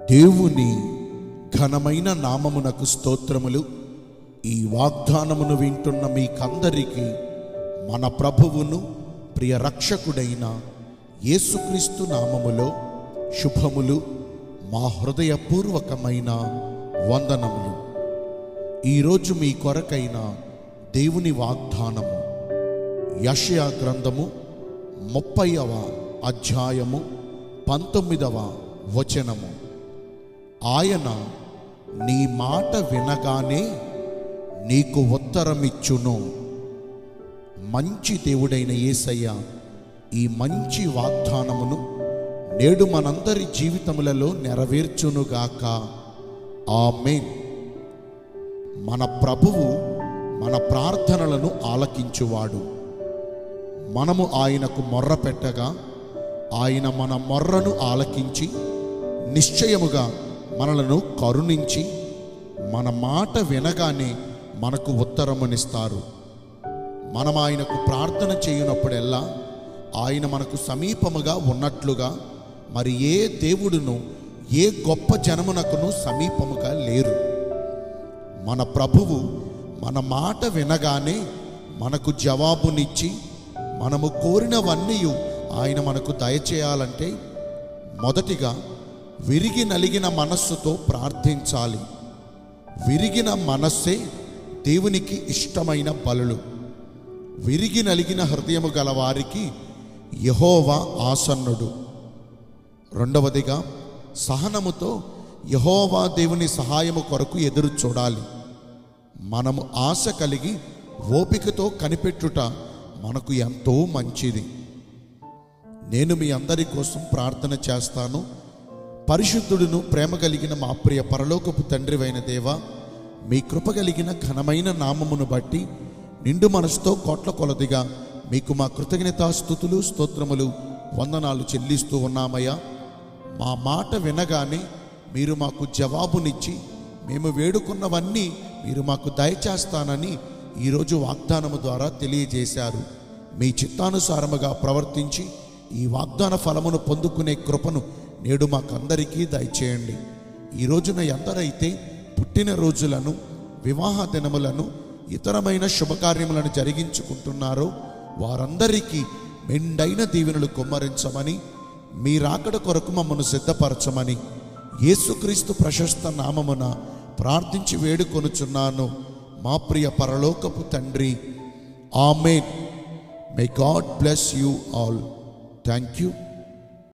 దేవుని ఘనమైన నామమునకు స్తోత్రములు ఈ వాగ్దానమును వింటున్న మీకందరికీ మన ప్రభువును ప్రియ రక్షకుడైన యేసుక్రీస్తు నామములో శుభములు మా హృదయపూర్వకమైన వందనములు ఈరోజు మీ కొరకైన దేవుని వాగ్దానము యషయా గ్రంథము ముప్పైవ అధ్యాయము పంతొమ్మిదవ వచనము ఆయన నీ మాట వినగానే నీకు ఉత్తరమిచ్చును మంచి దేవుడైన యేసయ్య ఈ మంచి వాగ్దానమును నేడు మనందరి జీవితములలో నెరవేర్చునుగాక ఆమేన్ మన ప్రభువు మన ప్రార్థనలను ఆలకించువాడు మనము ఆయనకు మొర్ర పెట్టగా ఆయన మన మొర్రను ఆలకించి నిశ్చయముగా మనలను కరుణించి మన మాట వినగానే మనకు ఉత్తరమునిస్తారు మనం ఆయనకు ప్రార్థన చేయునప్పుడెల్లా ఆయన మనకు సమీపముగా ఉన్నట్లుగా మరి ఏ దేవుడును ఏ గొప్ప జనమునకును సమీపముగా లేరు మన ప్రభువు మన మాట వినగానే మనకు జవాబునిచ్చి మనము కోరినవన్నీ ఆయన మనకు దయచేయాలంటే మొదటిగా విరిగి నలిగిన మనస్సుతో ప్రార్థించాలి విరిగిన మనస్సే దేవునికి ఇష్టమైన బలులు విరిగి నలిగిన హృదయము గల వారికి యహోవా ఆసన్నుడు రెండవదిగా సహనముతో యహోవా దేవుని సహాయము కొరకు ఎదురు చూడాలి మనము ఆశ కలిగి ఓపికతో కనిపెట్టుట మనకు ఎంతో మంచిది నేను మీ అందరి కోసం ప్రార్థన చేస్తాను పరిశుద్ధుడును ప్రేమ కలిగిన మా ప్రియ పరలోకపు తండ్రివైన దేవ మీ కృప కలిగిన ఘనమైన నామమును బట్టి నిండు మనసుతో కోట్ల కొలదిగా మీకు మా కృతజ్ఞతా స్థుతులు స్తోత్రములు వందనాలు చెల్లిస్తూ ఉన్నామయ్యా మా మాట వినగానే మీరు మాకు జవాబునిచ్చి మేము వేడుకున్నవన్నీ మీరు మాకు దయచేస్తానని ఈరోజు వాగ్దానము ద్వారా తెలియజేశారు మీ చిత్తానుసారముగా ప్రవర్తించి ఈ వాగ్దాన ఫలమును పొందుకునే కృపను నేడు మాకందరికీ దయచేయండి ఈ రోజున ఎందరైతే పుట్టిన రోజులను వివాహ దినములను ఇతరమైన శుభకార్యములను జరిగించుకుంటున్నారో వారందరికీ మెండైన దీవెనలు కుమ్మరించమని మీ రాకడ కొరకు మమ్మను సిద్ధపరచమని యేసుక్రీస్తు ప్రశస్త నామమున ప్రార్థించి వేడుకొనుచున్నాను మా ప్రియ పరలోకపు తండ్రి amen may God bless you all thank you